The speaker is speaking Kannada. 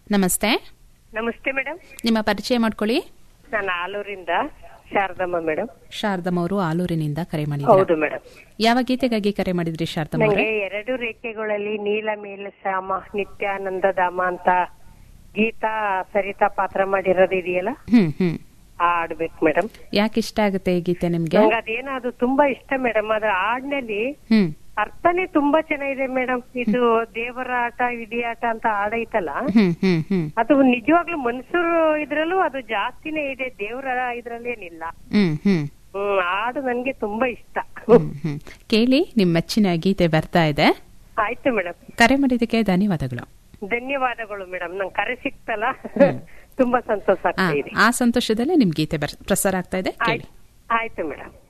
ನಮಸ್ತೆ ನಮಸ್ತೆ ಮೇಡಮ್ ನಿಮ್ಮ ಪರಿಚಯ ಮಾಡ್ಕೊಳ್ಳಿ ನಾನು ಆಲೂರಿಂದ ಶಾರದಮ್ಮ ಮೇಡಮ್ ಶಾರದಮ್ಮ ಅವರು ಆಲೂರಿನಿಂದ ಕರೆ ಮಾಡಿದ್ರು ಹೌದು ಮೇಡಮ್ ಯಾವ ಗೀತೆಗಾಗಿ ಕರೆ ಮಾಡಿದ್ರಿ ಶಾರದಮ್ಮ ಅವರೇ ನಂಗೆ ಎರಡು ರೇಖೆಗಳಲ್ಲಿ ನೀಲ ಮೇಲ ಶ್ಯಾಮ ನಿತ್ಯಾನಂದ ಧಾಮ ಅಂತ ಗೀತಾ ಸರಿತಾ ಪಾತ್ರ ಮಾಡಿರೋದು ಇದೆಯಲ್ಲ ಹ್ಮ್ ಹ್ಮ್ ಆ ಆಡ್ಬೇಕು ಮೇಡಮ್ ಯಾಕೆ ಇಷ್ಟ ಆಗುತ್ತೆ ಈ ಗೀತೆ ನಿಮ್ಗೆ ನಂಗೆ ಅದೇನೋ ಅದು ತುಂಬಾ ಇಷ್ಟ ಮೇಡಮ್ ಅದ್ರ ಹಾಡ್ನಲ್ಲಿ ಹ್ಮ್ ಅರ್ಥನೇ ತುಂಬಾ ಚೆನ್ನಾಗಿದೆ ಮೇಡಮ್ ಇದು ದೇವರ ಆಟ ವಿಧಿಯಾಟ ಅಂತ ಹಾಡೈತಲ್ಲ ಹ್ಮ್ ಹ್ಮ್ ಹ್ಮ್ ಅದು ನಿಜವಾಗ್ಲೂ ಮನ್ಸೂರು ಇದ್ರಲ್ಲೂ ಅದು ಜಾಸ್ತಿನೇ ಇದೆ ದೇವರ ಇದ್ರಲ್ಲೇನಿಲ್ಲ ಹ್ಮ್ ಹ್ಮ್ ಹ್ಮ್ ಹಾಡು ನನ್ಗೆ ತುಂಬಾ ಇಷ್ಟ ಹ್ಮ್ ಹ್ಮ್ ಕೇಳಿ ನಿಮ್ ಮೆಚ್ಚಿನ ಗೀತೆ ಬರ್ತಾ ಇದೆ ಆಯ್ತು ಮೇಡಮ್ ಕರೆ ಮಾಡಿದ್ದಕ್ಕೆ ಧನ್ಯವಾದಗಳು ಧನ್ಯವಾದಗಳು ಮೇಡಮ್ ನಂಗೆ ಕರೆ ಸಿಕ್ತಲ್ಲ ತುಂಬಾ ಸಂತೋಷ ಆ, ಆಗ್ತಾ ಇದೆ ಆ ಸಂತೋಷದಲ್ಲೇ ನಿಮ್ ಗೀತೆ ಬರ್- ಪ್ರಸಾರ ಆಗ್ತಾ ಇದೆ ಕೇಳಿ ಆಯ್ತು ಮೇಡಮ್